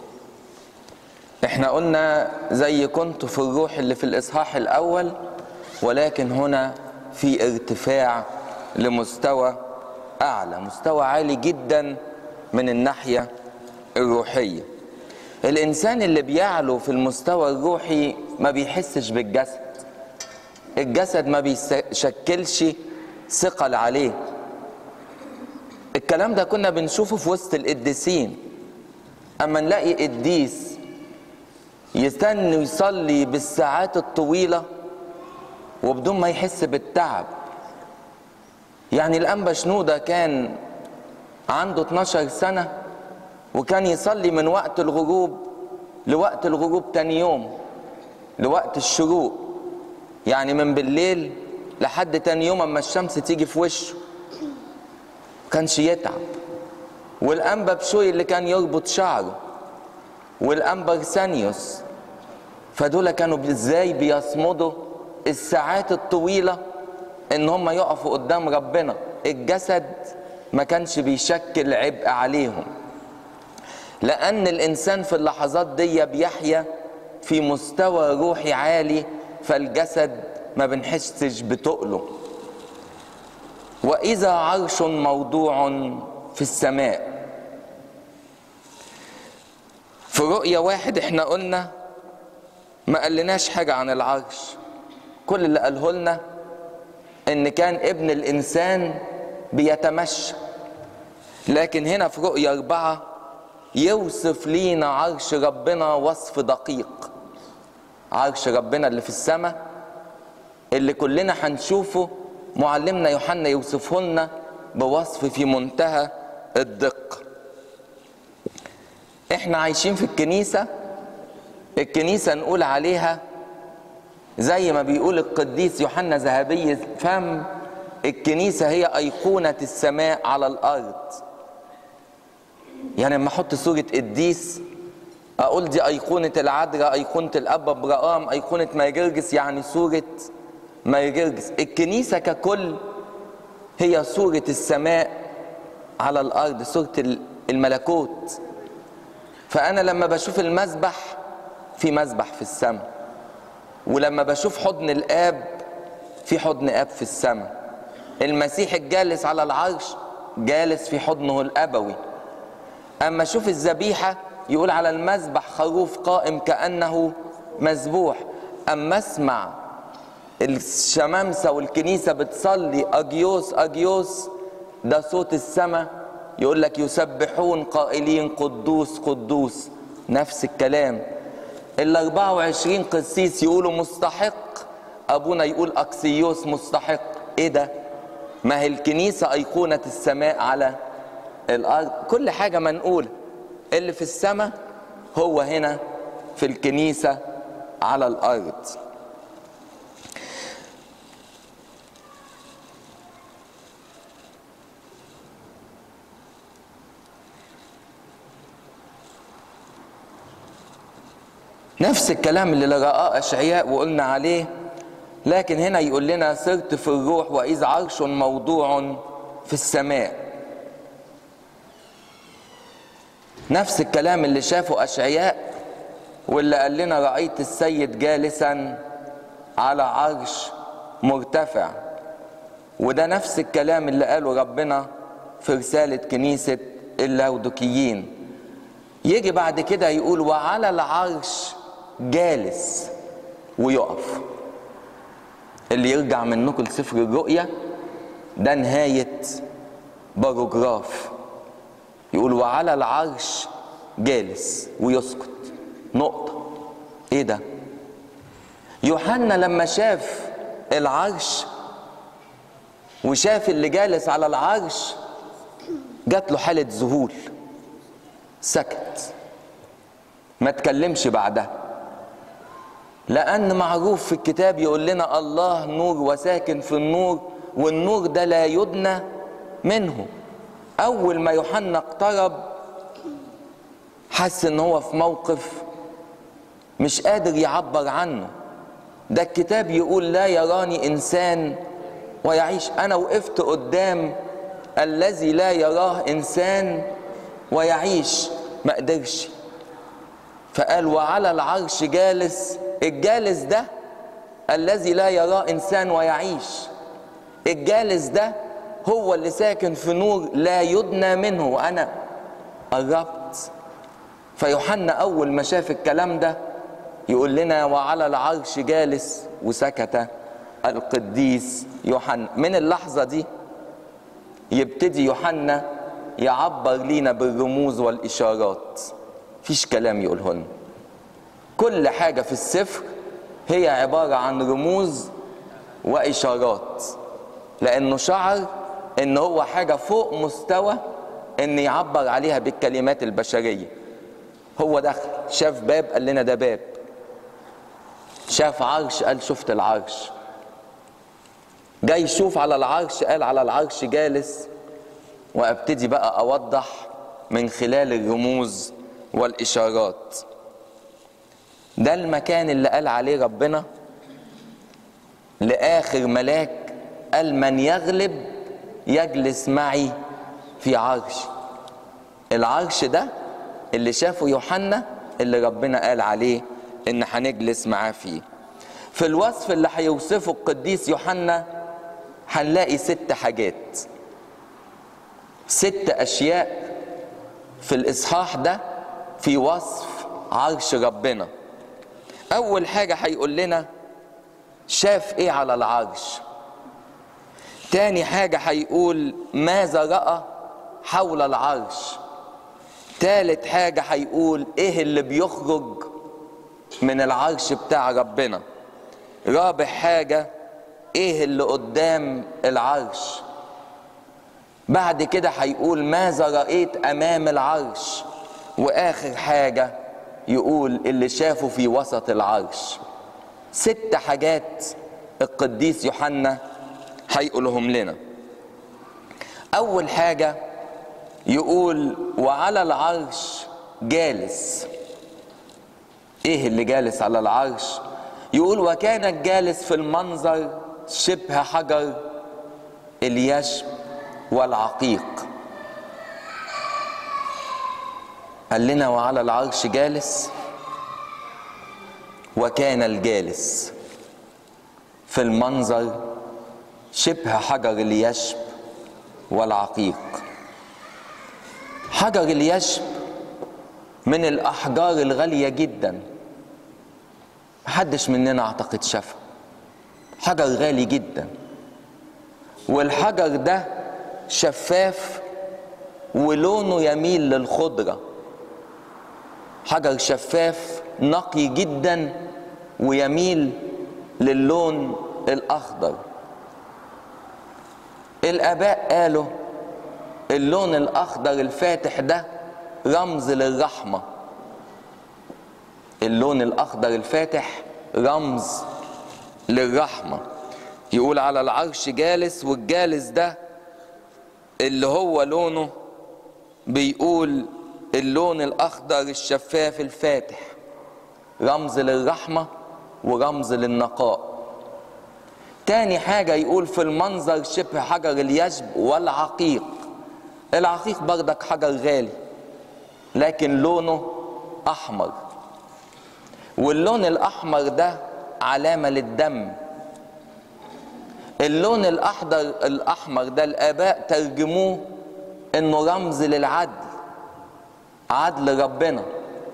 احنا قلنا زي كنت في الروح اللي في الاصحاح الاول ولكن هنا في ارتفاع لمستوى اعلى مستوى عالي جدا من الناحيه الروحيه الانسان اللي بيعلو في المستوى الروحي ما بيحسش بالجسد الجسد ما بيشكلش ثقل عليه الكلام ده كنا بنشوفه في وسط القديسين اما نلاقي قديس يستنى يصلي بالساعات الطويله وبدون ما يحس بالتعب يعني الانبا شنوده كان عنده 12 سنه وكان يصلي من وقت الغروب لوقت الغروب تاني يوم لوقت الشروق يعني من بالليل لحد تاني يوم اما الشمس تيجي في وشه كانش يتعب والانبا بشوي اللي كان يربط شعره والانبا ارسانيوس فدول كانوا ازاي بيصمدوا الساعات الطويله ان هم يقفوا قدام ربنا الجسد ما كانش بيشكل عبء عليهم لان الانسان في اللحظات دي بيحيا في مستوى روحي عالي فالجسد ما بنحسش بتقله واذا عرش موضوع في السماء في رؤية واحد احنا قلنا ما قالناش حاجة عن العرش كل اللي قاله لنا ان كان ابن الانسان بيتمشى لكن هنا في رؤية اربعة يوصف لينا عرش ربنا وصف دقيق عرش ربنا اللي في السماء اللي كلنا هنشوفه معلمنا يوحنا يوصفه لنا بوصف في منتهى الدقة احنا عايشين في الكنيسة الكنيسة نقول عليها زي ما بيقول القديس يوحنا ذهبي فم الكنيسة هي أيقونة السماء على الأرض يعني لما أحط صورة قديس أقول دي أيقونة العذراء أيقونة الأب أبراهام أيقونة مايجرجس يعني صورة مايجرجس الكنيسة ككل هي صورة السماء على الأرض صورة الملكوت فأنا لما بشوف المسبح في مسبح في السماء ولما بشوف حضن الآب في حضن آب في السماء المسيح الجالس على العرش جالس في حضنه الأبوي أما شوف الذبيحة يقول على المذبح خروف قائم كأنه مذبوح أما اسمع الشمامسة والكنيسة بتصلي أجيوس أجيوس ده صوت السماء يقول لك يسبحون قائلين قدوس قدوس نفس الكلام ال 24 قسيس يقولوا مستحق ابونا يقول اكسيوس مستحق ايه ده ما هي الكنيسه ايقونه السماء على الارض كل حاجه منقوله اللي في السماء هو هنا في الكنيسه على الارض نفس الكلام اللي رآه أشعياء وقلنا عليه لكن هنا يقول لنا سرت في الروح وإذ عرش موضوع في السماء نفس الكلام اللي شافه أشعياء واللي قال لنا رأيت السيد جالسا على عرش مرتفع وده نفس الكلام اللي قاله ربنا في رسالة كنيسة اللاودوكيين يجي بعد كده يقول وعلى العرش جالس ويقف اللي يرجع منكم لسفر الرؤيا ده نهاية باروجراف يقول وعلى العرش جالس ويسكت نقطة ايه ده يوحنا لما شاف العرش وشاف اللي جالس على العرش جات له حالة ذهول سكت ما تكلمش بعدها لأن معروف في الكتاب يقول لنا الله نور وساكن في النور والنور ده لا يدنى منه أول ما يوحنا اقترب حس إن هو في موقف مش قادر يعبر عنه ده الكتاب يقول لا يراني إنسان ويعيش أنا وقفت قدام الذي لا يراه إنسان ويعيش ما قدرش فقال وعلى العرش جالس الجالس ده الذي لا يراه انسان ويعيش الجالس ده هو اللي ساكن في نور لا يدنى منه وانا قربت فيوحنا اول ما شاف الكلام ده يقول لنا وعلى العرش جالس وسكت القديس يوحنا من اللحظه دي يبتدي يوحنا يعبر لينا بالرموز والاشارات فيش كلام يقوله لنا كل حاجة في السفر هي عبارة عن رموز وإشارات لأنه شعر إن هو حاجة فوق مستوى إن يعبر عليها بالكلمات البشرية هو دخل شاف باب قال لنا ده باب شاف عرش قال شفت العرش جاي يشوف على العرش قال على العرش جالس وابتدي بقى اوضح من خلال الرموز والاشارات ده المكان اللي قال عليه ربنا لاخر ملاك قال من يغلب يجلس معي في عرش العرش ده اللي شافه يوحنا اللي ربنا قال عليه ان هنجلس معاه فيه في الوصف اللي هيوصفه القديس يوحنا هنلاقي ست حاجات ست اشياء في الاصحاح ده في وصف عرش ربنا اول حاجه هيقول لنا شاف ايه على العرش تاني حاجه هيقول ماذا راى حول العرش تالت حاجه هيقول ايه اللي بيخرج من العرش بتاع ربنا رابع حاجه ايه اللي قدام العرش بعد كده هيقول ماذا رأيت أمام العرش وآخر حاجة يقول اللي شافه في وسط العرش ست حاجات القديس يوحنا هيقولهم لنا أول حاجة يقول وعلى العرش جالس ايه اللي جالس على العرش يقول وكان الجالس في المنظر شبه حجر اليشب والعقيق قال لنا وعلى العرش جالس وكان الجالس في المنظر شبه حجر اليشب والعقيق حجر اليشب من الاحجار الغاليه جدا محدش مننا اعتقد شافها حجر غالي جدا والحجر ده شفاف ولونه يميل للخضره حجر شفاف نقي جدا ويميل للون الاخضر الاباء قالوا اللون الاخضر الفاتح ده رمز للرحمه اللون الاخضر الفاتح رمز للرحمه يقول على العرش جالس والجالس ده اللي هو لونه بيقول اللون الاخضر الشفاف الفاتح رمز للرحمه ورمز للنقاء تاني حاجة يقول في المنظر شبه حجر اليشب والعقيق العقيق بردك حجر غالي لكن لونه أحمر واللون الأحمر ده علامة للدم اللون الأحمر الأحمر ده الآباء ترجموه إنه رمز للعدل عدل ربنا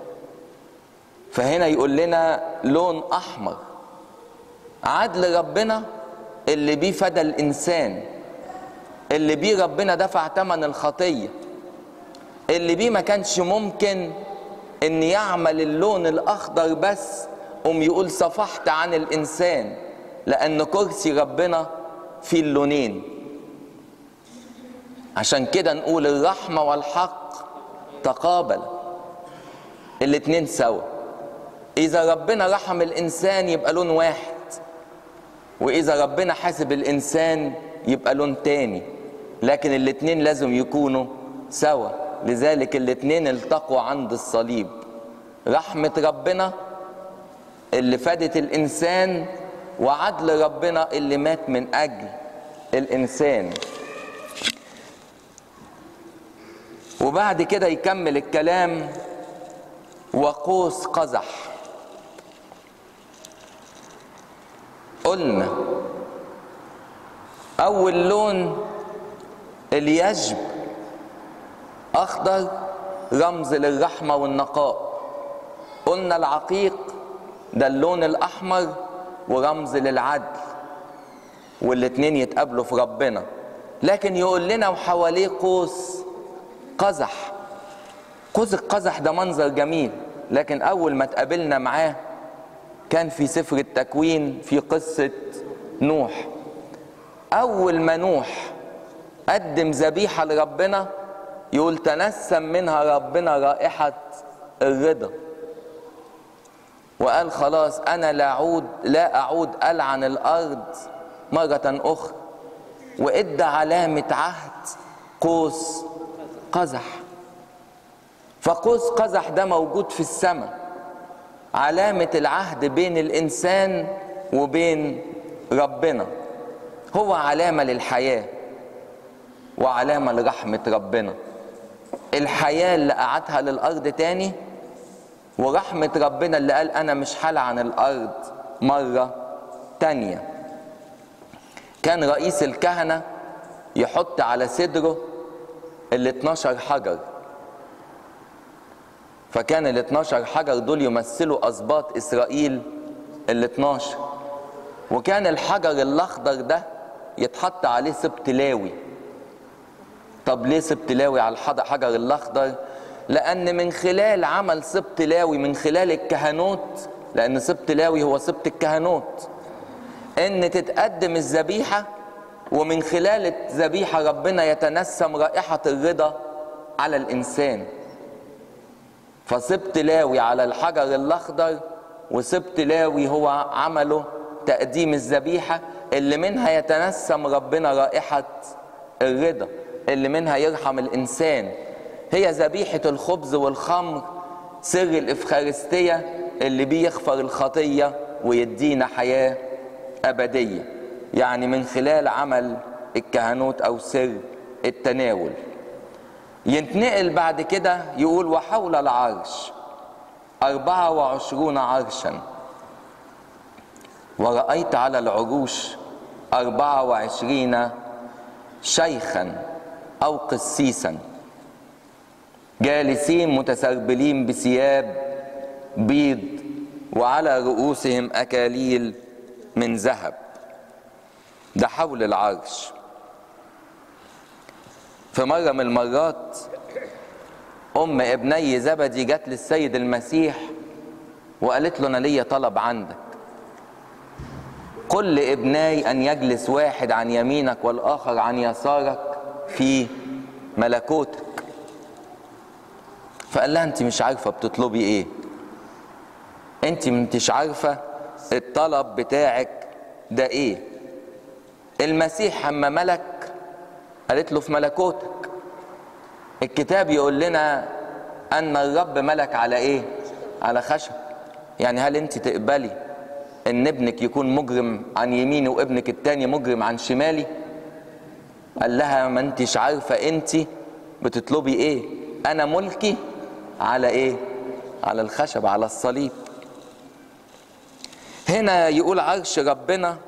فهنا يقول لنا لون أحمر عدل ربنا اللي بيه فدى الانسان اللي بيه ربنا دفع ثمن الخطيه اللي بيه ما كانش ممكن ان يعمل اللون الاخضر بس قوم يقول صفحت عن الانسان لان كرسي ربنا فيه اللونين عشان كده نقول الرحمه والحق تقابل الاتنين سوا اذا ربنا رحم الانسان يبقى لون واحد واذا ربنا حاسب الانسان يبقى لون تاني لكن الاتنين لازم يكونوا سوا لذلك الاتنين التقوا عند الصليب رحمة ربنا اللي فادت الانسان وعدل ربنا اللي مات من اجل الانسان وبعد كده يكمل الكلام وقوس قزح قلنا اول لون اليجب اخضر رمز للرحمه والنقاء قلنا العقيق ده اللون الاحمر ورمز للعدل والاتنين يتقابلوا في ربنا لكن يقول لنا وحواليه قوس قزح قوس القزح ده منظر جميل لكن اول ما تقابلنا معاه كان في سفر التكوين في قصة نوح أول ما نوح قدم ذبيحة لربنا يقول تنسم منها ربنا رائحة الرضا وقال خلاص أنا لا أعود لا أعود ألعن الأرض مرة أخرى وإدى علامة عهد قوس قزح فقوس قزح ده موجود في السماء علامة العهد بين الإنسان وبين ربنا هو علامة للحياة وعلامة لرحمة ربنا الحياة اللي قعدها للأرض تاني ورحمة ربنا اللي قال أنا مش هلعن الأرض مرة تانية كان رئيس الكهنة يحط على صدره ال 12 حجر فكان ال 12 حجر دول يمثلوا اسباط اسرائيل ال 12 وكان الحجر الاخضر ده يتحط عليه سبط لاوي طب ليه سبط لاوي على الحجر الاخضر لان من خلال عمل سبط لاوي من خلال الكهنوت لان سبط لاوي هو سبط الكهنوت ان تتقدم الذبيحه ومن خلال الذبيحة ربنا يتنسم رائحة الرضا على الإنسان فسبت لاوي على الحجر الأخضر وسبت لاوي هو عمله تقديم الذبيحة اللي منها يتنسم ربنا رائحة الرضا اللي منها يرحم الإنسان هي ذبيحة الخبز والخمر سر الإفخارستية اللي بيغفر الخطية ويدينا حياة أبدية يعني من خلال عمل الكهنوت أو سر التناول ينتقل بعد كده يقول وحول العرش أربعة وعشرون عرشا ورأيت على العروش أربعة وعشرين شيخا أو قسيسا جالسين متسربلين بثياب بيض وعلى رؤوسهم أكاليل من ذهب ده حول العرش في مرة من المرات أم ابني زبدي جت للسيد المسيح وقالت له أنا ليا طلب عندك قل لابناي أن يجلس واحد عن يمينك والآخر عن يسارك في ملكوتك فقال لها أنت مش عارفة بتطلبي إيه أنت مش عارفة الطلب بتاعك ده إيه المسيح أما ملك قالت له في ملكوتك الكتاب يقول لنا ان الرب ملك على ايه على خشب يعني هل انت تقبلي ان ابنك يكون مجرم عن يميني وابنك التاني مجرم عن شمالي قال لها ما انتش عارفه انت بتطلبي ايه انا ملكي على ايه على الخشب على الصليب هنا يقول عرش ربنا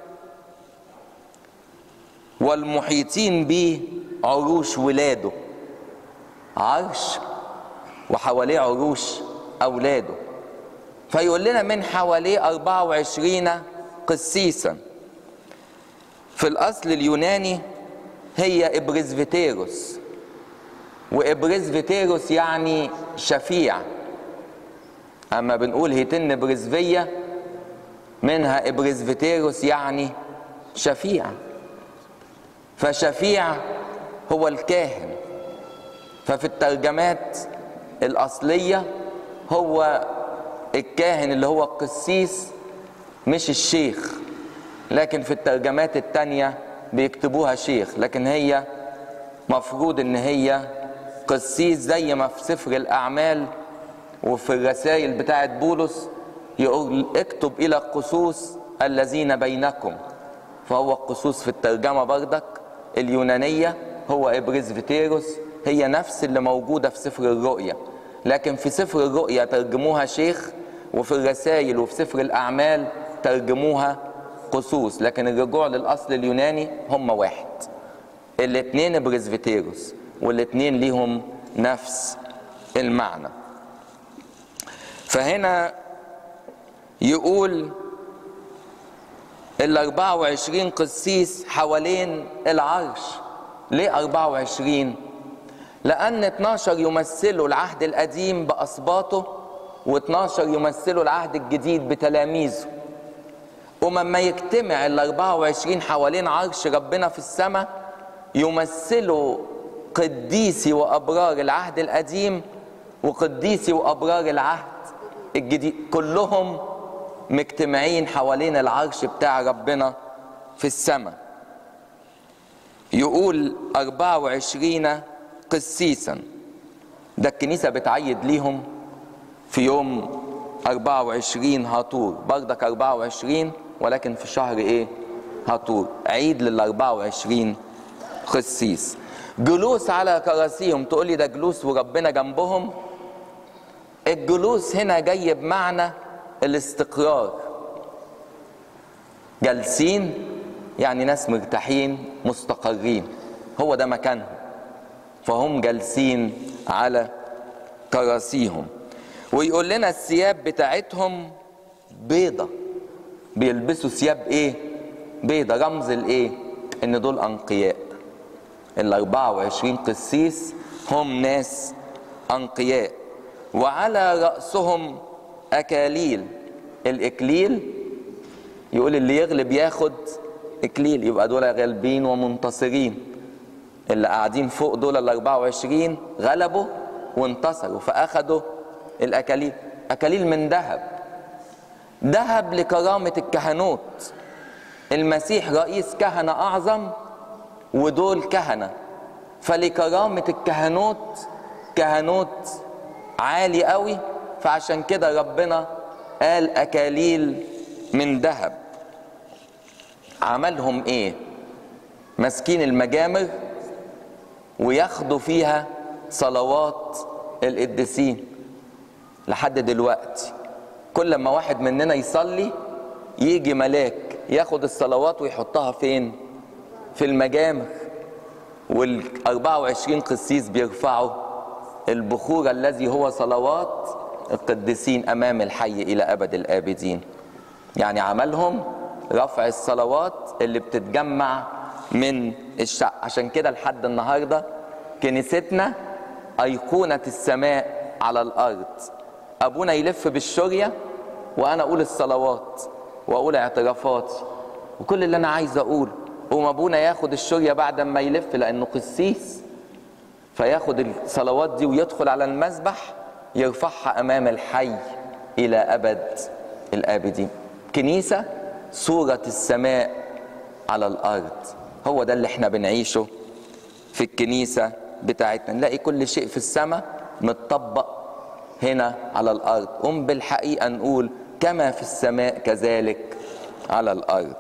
والمحيطين به عروش ولاده عرش وحواليه عروش أولاده فيقول لنا من حواليه 24 قسيسا في الأصل اليوناني هي إبرزفيتيروس وإبرزفيتيروس يعني شفيع أما بنقول هيتن برزفية منها إبرزفيتيروس يعني شفيع فشفيع هو الكاهن ففي الترجمات الأصلية هو الكاهن اللي هو القسيس مش الشيخ لكن في الترجمات التانية بيكتبوها شيخ لكن هي مفروض ان هي قسيس زي ما في سفر الأعمال وفي الرسائل بتاعت بولس يقول اكتب إلى القصوص الذين بينكم فهو القصوص في الترجمة بردك اليونانية هو إبريزفيتيروس هي نفس اللي موجودة في سفر الرؤيا لكن في سفر الرؤيا ترجموها شيخ وفي الرسائل وفي سفر الأعمال ترجموها قصوص لكن الرجوع للأصل اليوناني هم واحد الاثنين بريزفيتيروس والاثنين ليهم نفس المعنى فهنا يقول ال 24 قسيس حوالين العرش ليه 24 لأن 12 يمثلوا العهد القديم بأسباطه و12 يمثلوا العهد الجديد بتلاميذه ومما يجتمع ال 24 حوالين عرش ربنا في السماء يمثلوا قديسي وأبرار العهد القديم وقديسي وأبرار العهد الجديد كلهم مجتمعين حوالين العرش بتاع ربنا في السماء يقول 24 قسيسا ده الكنيسة بتعيد ليهم في يوم 24 هاطور بردك 24 ولكن في شهر ايه هاطور عيد لل 24 قسيس جلوس على كراسيهم تقول لي ده جلوس وربنا جنبهم الجلوس هنا جاي بمعنى الاستقرار جالسين يعني ناس مرتاحين مستقرين هو ده مكانهم فهم جالسين على كراسيهم ويقول لنا الثياب بتاعتهم بيضة بيلبسوا ثياب ايه بيضة رمز الايه ان دول انقياء ال 24 قسيس هم ناس انقياء وعلى رأسهم اكاليل الاكليل يقول اللي يغلب ياخد اكليل يبقى دول غالبين ومنتصرين اللي قاعدين فوق دول ال 24 غلبوا وانتصروا فاخدوا الاكاليل اكاليل من ذهب ذهب لكرامه الكهنوت المسيح رئيس كهنه اعظم ودول كهنه فلكرامه الكهنوت كهنوت عالي قوي فعشان كده ربنا قال اكاليل من ذهب عملهم ايه ماسكين المجامر وياخدوا فيها صلوات القديسين لحد دلوقتي كل ما واحد مننا يصلي يجي ملاك ياخد الصلوات ويحطها فين في المجامر وال 24 قسيس بيرفعوا البخور الذي هو صلوات القديسين امام الحي الى ابد الابدين يعني عملهم رفع الصلوات اللي بتتجمع من الشعب عشان كده لحد النهارده كنيستنا ايقونه السماء على الارض ابونا يلف بالشريه وانا اقول الصلوات واقول اعترافاتي وكل اللي انا عايز اقوله قوم ابونا ياخد الشريه بعد ما يلف لانه قسيس فياخد الصلوات دي ويدخل على المذبح يرفعها امام الحي الى ابد الابدين كنيسه صوره السماء على الارض هو ده اللي احنا بنعيشه في الكنيسه بتاعتنا نلاقي كل شيء في السماء متطبق هنا على الارض قم بالحقيقه نقول كما في السماء كذلك على الارض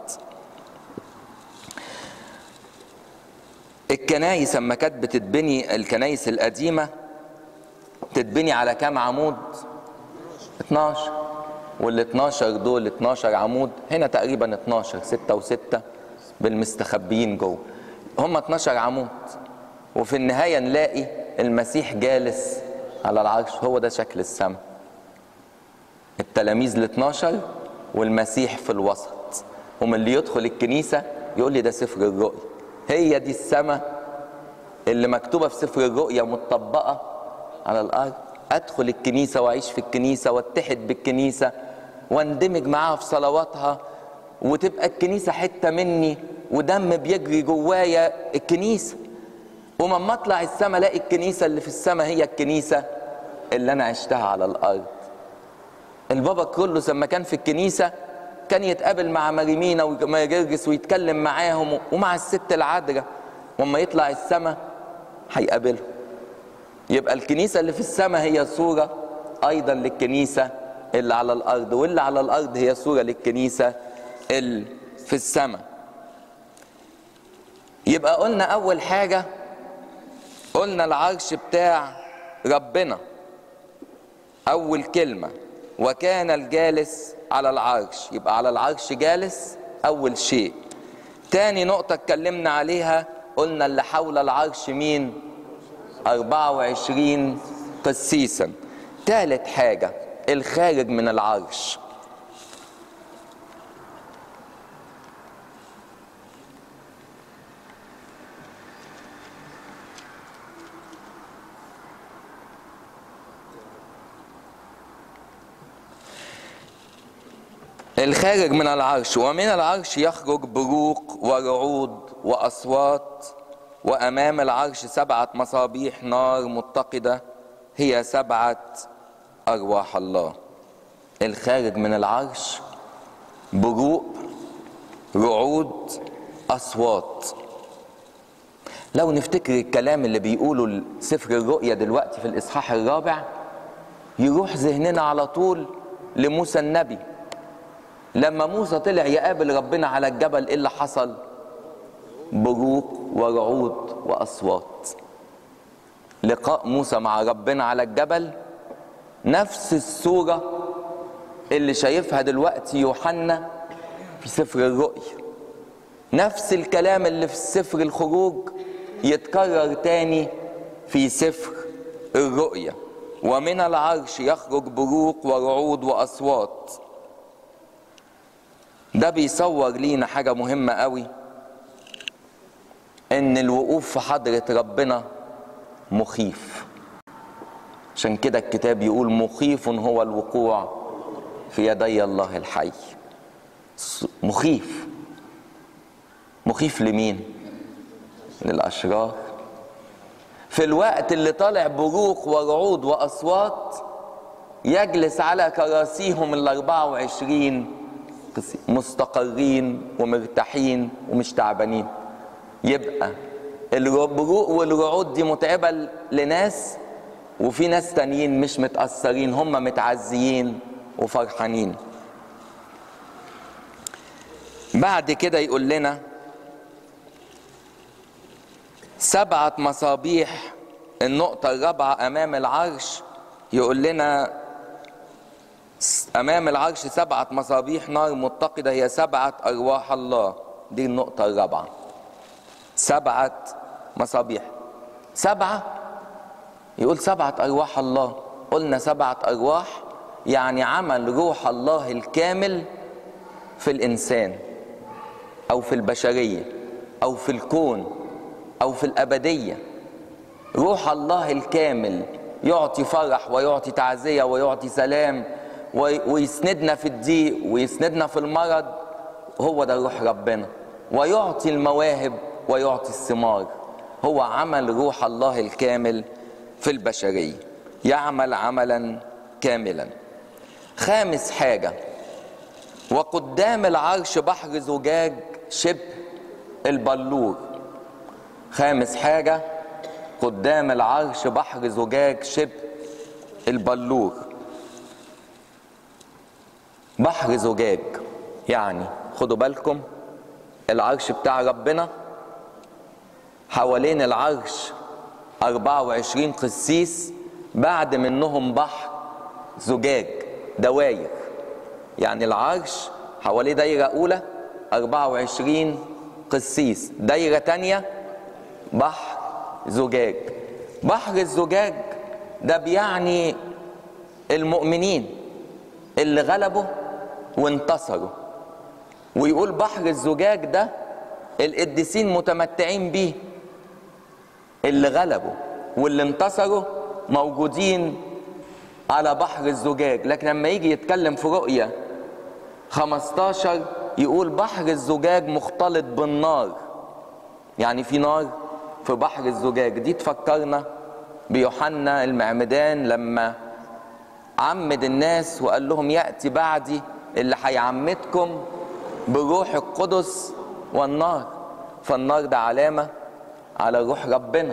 الكنايس لما كانت بتتبني الكنايس القديمه تتبني على كام عمود 12 وال 12 دول 12 عمود هنا تقريبا 12 6 و6 بالمستخبيين جوه هم 12 عمود وفي النهايه نلاقي المسيح جالس على العرش هو ده شكل السماء التلاميذ ال 12 والمسيح في الوسط هم اللي يدخل الكنيسه يقول لي ده سفر الرؤيا هي دي السماء اللي مكتوبه في سفر الرؤيا متطبقه على الارض ادخل الكنيسه واعيش في الكنيسه واتحد بالكنيسه واندمج معاها في صلواتها وتبقى الكنيسه حته مني ودم بيجري جوايا الكنيسه ومما اطلع السما الاقي الكنيسه اللي في السما هي الكنيسه اللي انا عشتها على الارض البابا كرولوس لما كان في الكنيسه كان يتقابل مع مريمينا ومجرجس ويتكلم معاهم ومع الست العذراء وما يطلع السما هيقابلهم يبقى الكنيسة اللي في السماء هي صورة أيضا للكنيسة اللي على الأرض واللي على الأرض هي صورة للكنيسة اللي في السماء يبقى قلنا أول حاجة قلنا العرش بتاع ربنا أول كلمة وكان الجالس على العرش يبقى على العرش جالس أول شيء تاني نقطة اتكلمنا عليها قلنا اللي حول العرش مين 24 قسيسا ثالث حاجة الخارج من العرش الخارج من العرش ومن العرش يخرج بروق ورعود وأصوات وأمام العرش سبعة مصابيح نار متقدة هي سبعة أرواح الله الخارج من العرش بروق رعود أصوات لو نفتكر الكلام اللي بيقوله سفر الرؤيا دلوقتي في الإصحاح الرابع يروح ذهننا على طول لموسى النبي لما موسى طلع يقابل ربنا على الجبل ايه اللي حصل بروق ورعود واصوات لقاء موسى مع ربنا على الجبل نفس الصوره اللي شايفها دلوقتي يوحنا في سفر الرؤيا نفس الكلام اللي في سفر الخروج يتكرر تاني في سفر الرؤيا ومن العرش يخرج بروق ورعود واصوات ده بيصور لينا حاجة مهمة قوي ان الوقوف في حضرة ربنا مخيف عشان كده الكتاب يقول مخيف هو الوقوع في يدي الله الحي مخيف مخيف لمين للاشرار في الوقت اللي طالع بروق ورعود واصوات يجلس على كراسيهم ال 24 مستقرين ومرتاحين ومش تعبانين يبقى البروق والرعود دي متعبة لناس وفي ناس تانيين مش متأثرين هم متعزيين وفرحانين بعد كده يقول لنا سبعة مصابيح النقطة الرابعة أمام العرش يقول لنا أمام العرش سبعة مصابيح نار متقدة هي سبعة أرواح الله دي النقطة الرابعة سبعة مصابيح سبعة يقول سبعة أرواح الله قلنا سبعة أرواح يعني عمل روح الله الكامل في الإنسان أو في البشرية أو في الكون أو في الأبدية روح الله الكامل يعطي فرح ويعطي تعزية ويعطي سلام ويسندنا في الضيق ويسندنا في المرض هو ده روح ربنا ويعطي المواهب ويعطي الثمار هو عمل روح الله الكامل في البشرية يعمل عملا كاملا خامس حاجة وقدام العرش بحر زجاج شبه البلور خامس حاجة قدام العرش بحر زجاج شبه البلور بحر زجاج يعني خدوا بالكم العرش بتاع ربنا حوالين العرش 24 قسيس بعد منهم بحر زجاج دواير يعني العرش حواليه دايرة أولى 24 قسيس دايرة تانية بحر زجاج بحر الزجاج ده بيعني المؤمنين اللي غلبوا وانتصروا ويقول بحر الزجاج ده القديسين متمتعين بيه اللي غلبوا واللي انتصروا موجودين على بحر الزجاج لكن لما يجي يتكلم في رؤية 15 يقول بحر الزجاج مختلط بالنار يعني في نار في بحر الزجاج دي تفكرنا بيوحنا المعمدان لما عمد الناس وقال لهم يأتي بعدي اللي هيعمدكم بالروح القدس والنار فالنار ده علامة على روح ربنا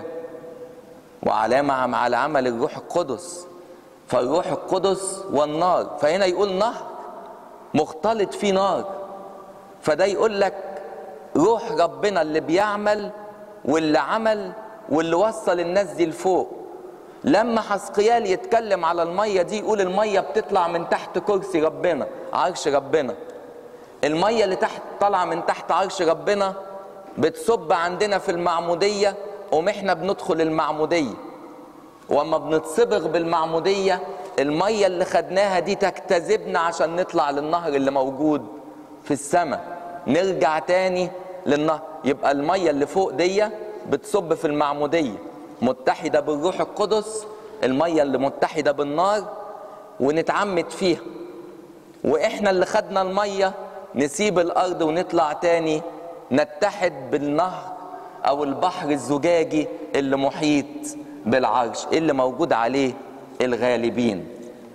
وعلامة على عمل الروح القدس فالروح القدس والنار فهنا يقول نهر مختلط فيه نار فده يقول لك روح ربنا اللي بيعمل واللي عمل واللي وصل الناس دي لفوق لما حسقيال يتكلم على الميه دي يقول الميه بتطلع من تحت كرسي ربنا عرش ربنا الميه اللي تحت طالعه من تحت عرش ربنا بتصب عندنا في المعموديه قوم احنا بندخل المعموديه واما بنتصبغ بالمعموديه الميه اللي خدناها دي تجتذبنا عشان نطلع للنهر اللي موجود في السماء نرجع تاني للنهر يبقى الميه اللي فوق دي بتصب في المعموديه متحده بالروح القدس الميه اللي متحده بالنار ونتعمد فيها واحنا اللي خدنا الميه نسيب الارض ونطلع تاني نتحد بالنهر او البحر الزجاجي اللي محيط بالعرش اللي موجود عليه الغالبين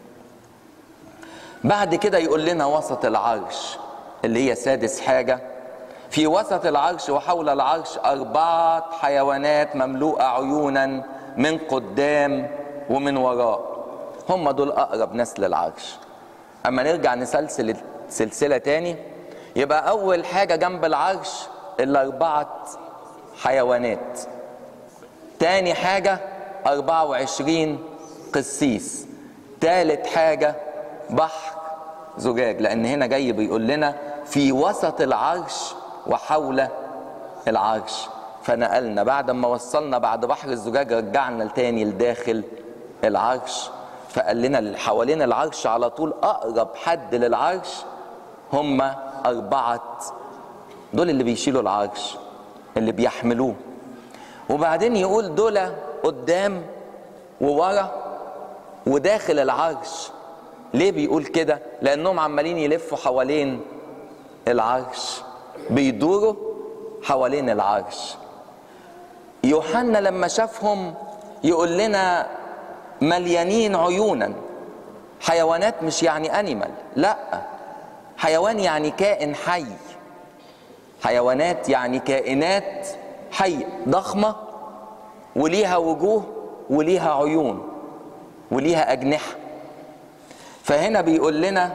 بعد كده يقول لنا وسط العرش اللي هي سادس حاجة في وسط العرش وحول العرش أربعة حيوانات مملوءة عيونا من قدام ومن وراء هم دول أقرب ناس للعرش أما نرجع نسلسل سلسلة تاني يبقى أول حاجة جنب العرش الأربعة حيوانات تاني حاجة أربعة وعشرين قسيس تالت حاجة بحر زجاج لأن هنا جاي بيقول لنا في وسط العرش وحول العرش فنقلنا بعد ما وصلنا بعد بحر الزجاج رجعنا تاني لداخل العرش فقال لنا اللي حوالين العرش على طول أقرب حد للعرش هم أربعة دول اللي بيشيلوا العرش اللي بيحملوه وبعدين يقول دول قدام وورا وداخل العرش ليه بيقول كده لانهم عمالين يلفوا حوالين العرش بيدوروا حوالين العرش يوحنا لما شافهم يقول لنا مليانين عيونا حيوانات مش يعني انيمال لا حيوان يعني كائن حي حيوانات يعني كائنات حية ضخمة وليها وجوه وليها عيون وليها أجنحة فهنا بيقول لنا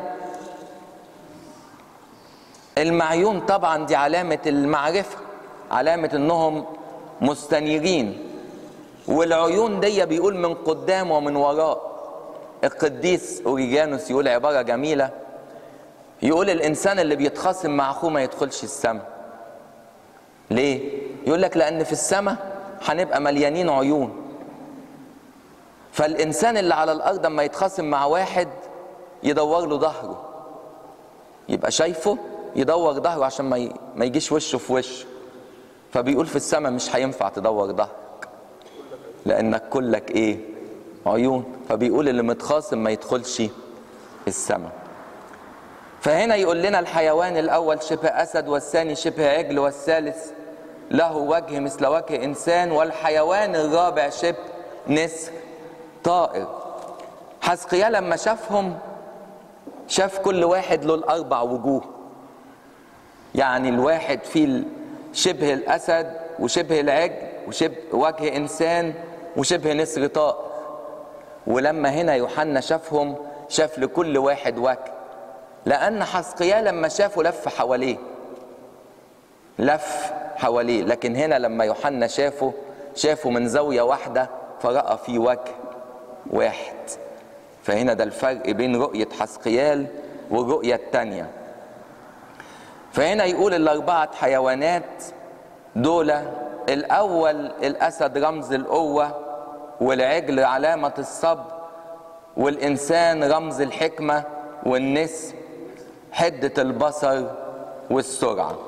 المعيون طبعا دي علامة المعرفة علامة انهم مستنيرين والعيون دي بيقول من قدام ومن وراء القديس اوريجانوس يقول عبارة جميلة يقول الانسان اللي بيتخاصم مع اخوه ما يدخلش السماء ليه يقول لك لان في السماء هنبقى مليانين عيون فالانسان اللي على الارض اما يتخاصم مع واحد يدور له ظهره يبقى شايفه يدور ظهره عشان ما ما يجيش وشه في وشه فبيقول في السماء مش هينفع تدور ظهرك لانك كلك ايه عيون فبيقول اللي متخاصم ما يدخلش السماء فهنا يقول لنا الحيوان الاول شبه اسد والثاني شبه عجل والثالث له وجه مثل وجه انسان والحيوان الرابع شبه نسر طائر حسقيا لما شافهم شاف كل واحد له الاربع وجوه يعني الواحد فيه شبه الاسد وشبه العجل وشبه وجه انسان وشبه نسر طائر ولما هنا يوحنا شافهم شاف لكل واحد وجه لان حسقيا لما شافه لف حواليه لف حواليه لكن هنا لما يوحنا شافه شافه من زاويه واحده فراى في وجه واحد فهنا ده الفرق بين رؤيه حسقيال والرؤيه الثانيه فهنا يقول الاربعه حيوانات دول الاول الاسد رمز القوه والعجل علامه الصبر والانسان رمز الحكمه والنسر حده البصر والسرعه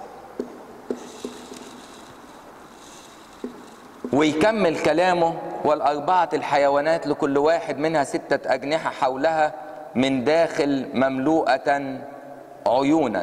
ويكمل كلامه والأربعة الحيوانات لكل واحد منها ستة أجنحة حولها من داخل مملوءة عيونا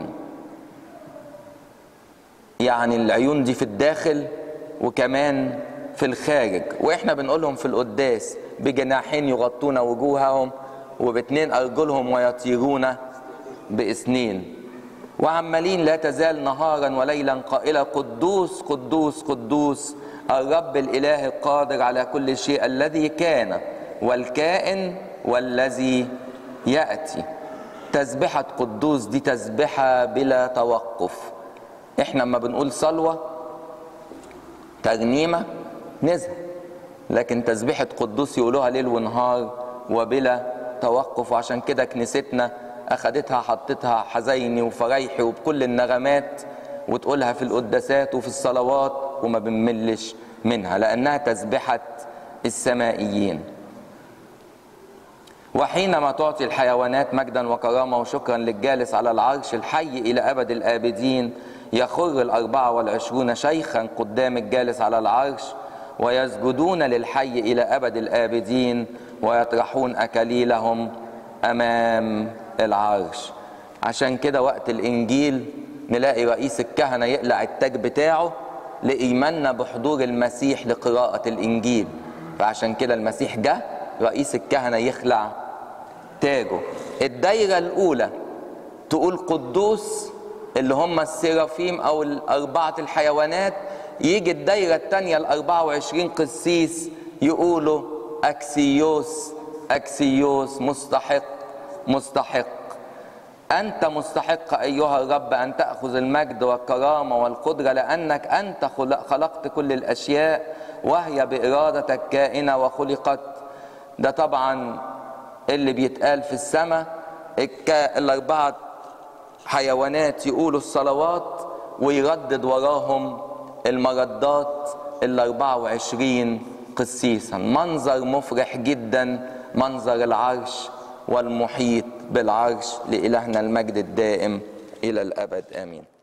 يعني العيون دي في الداخل وكمان في الخارج واحنا بنقولهم في القداس بجناحين يغطون وجوههم وباتنين ارجلهم ويطيرون باثنين وعمالين لا تزال نهارا وليلا قائله قدوس قدوس قدوس الرب الاله القادر على كل شيء الذي كان والكائن والذي ياتي تسبحه قدوس دي تسبحه بلا توقف احنا لما بنقول صلوه ترنيمه نزهه لكن تسبحه قدوس يقولوها ليل ونهار وبلا توقف وعشان كده كنيستنا اخدتها حطتها حزيني وفريحي وبكل النغمات وتقولها في القداسات وفي الصلوات وما بنملش منها لانها تسبحه السمائيين وحينما تعطي الحيوانات مجدا وكرامه وشكرا للجالس على العرش الحي الى ابد الابدين يخر الاربعه والعشرون شيخا قدام الجالس على العرش ويسجدون للحي الى ابد الابدين ويطرحون اكاليلهم امام العرش عشان كده وقت الانجيل نلاقي رئيس الكهنه يقلع التاج بتاعه لايماننا بحضور المسيح لقراءه الانجيل فعشان كده المسيح جه رئيس الكهنه يخلع تاجه الدايره الاولى تقول قدوس اللي هم السرافيم او الاربعه الحيوانات يجي الدايره الثانيه ال 24 قسيس يقولوا اكسيوس اكسيوس مستحق مستحق أنت مستحق أيها الرب أن تأخذ المجد والكرامة والقدرة لأنك أنت خلقت كل الأشياء وهي بإرادتك كائنة وخلقت ده طبعا اللي بيتقال في السماء الأربعة حيوانات يقولوا الصلوات ويردد وراهم المردات الأربعة وعشرين قسيسا منظر مفرح جدا منظر العرش والمحيط بالعرش لإلهنا المجد الدائم إلى الأبد آمين